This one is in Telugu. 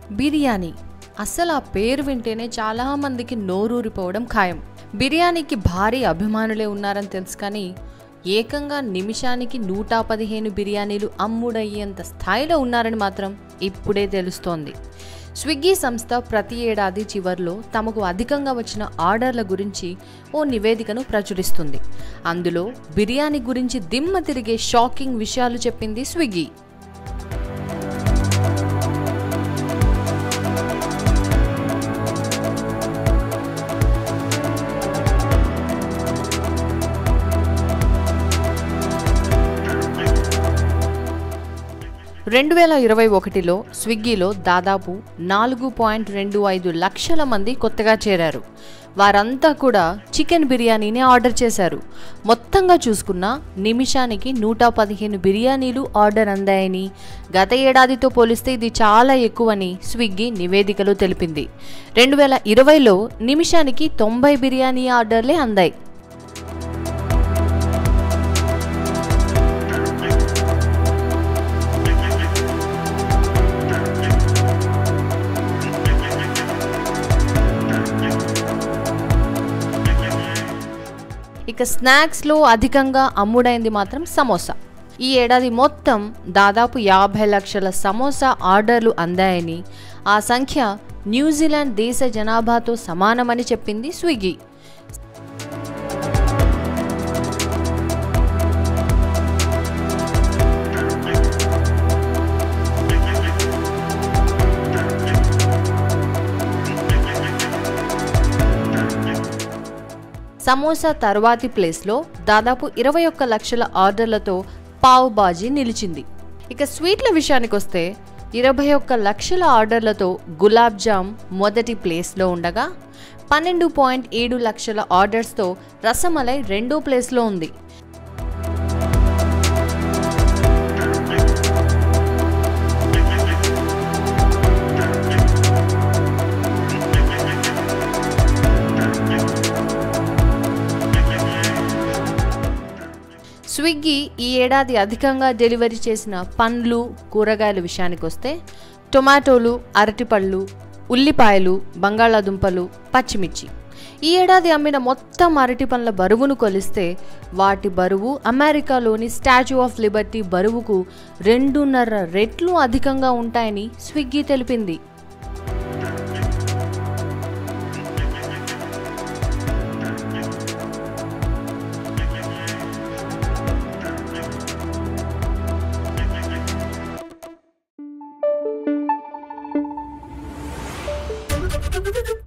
బిర్యానీ అసలు ఆ పేరు వింటేనే చాలా మందికి నోరూరిపోవడం ఖాయం బిర్యానీకి భారీ అభిమానులే ఉన్నారని తెలుసు కానీ ఏకంగా నిమిషానికి నూట పదిహేను బిర్యానీలు అమ్ముడయ్యేంత స్థాయిలో ఉన్నారని మాత్రం ఇప్పుడే తెలుస్తోంది స్విగ్గీ సంస్థ ప్రతి ఏడాది చివర్లో తమకు అధికంగా వచ్చిన ఆర్డర్ల గురించి ఓ నివేదికను ప్రచురిస్తుంది అందులో బిర్యానీ గురించి దిమ్మ తిరిగే షాకింగ్ విషయాలు చెప్పింది స్విగ్గీ రెండు వేల ఇరవై ఒకటిలో స్విగ్గీలో దాదాపు నాలుగు పాయింట్ రెండు ఐదు లక్షల మంది కొత్తగా చేరారు వారంతా కూడా చికెన్ బిర్యానీని ఆర్డర్ చేశారు మొత్తంగా చూసుకున్న నిమిషానికి నూట పదిహేను బిర్యానీలు ఆర్డర్ అందాయని గత ఏడాదితో పోలిస్తే ఇది చాలా ఎక్కువని స్విగ్గీ నివేదికలో తెలిపింది రెండు వేల ఇరవైలో నిమిషానికి తొంభై బిర్యానీ ఆర్డర్లే అందాయి ఇక స్నాక్స్లో అధికంగా అమ్ముడైంది మాత్రం సమోసా ఈ ఏడాది మొత్తం దాదాపు యాభై లక్షల సమోసా ఆర్డర్లు అందాయని ఆ సంఖ్య న్యూజిలాండ్ దేశ జనాభాతో సమానమని చెప్పింది స్విగ్గీ సమోసా తర్వాతి ప్లేస్లో దాదాపు ఇరవై ఒక్క లక్షల ఆర్డర్లతో పావ్ బాజీ నిలిచింది ఇక స్వీట్ల విషయానికి వస్తే ఇరవై ఒక్క లక్షల ఆర్డర్లతో గులాబ్ జామ్ మొదటి ప్లేస్లో ఉండగా పన్నెండు పాయింట్ ఏడు లక్షల ఆర్డర్స్తో రసమలై రెండో ప్లేస్లో ఉంది స్విగ్గీ ఈ ఏడాది అధికంగా డెలివరీ చేసిన పండ్లు కూరగాయల విషయానికి వస్తే టొమాటోలు అరటిపళ్ళు ఉల్లిపాయలు బంగాళాదుంపలు పచ్చిమిర్చి ఈ ఏడాది అమ్మిన మొత్తం అరటి పండ్ల బరువును కొలిస్తే వాటి బరువు అమెరికాలోని స్టాచ్యూ ఆఫ్ లిబర్టీ బరువుకు రెండున్నర రెట్లు అధికంగా ఉంటాయని స్విగ్గీ తెలిపింది Thank you.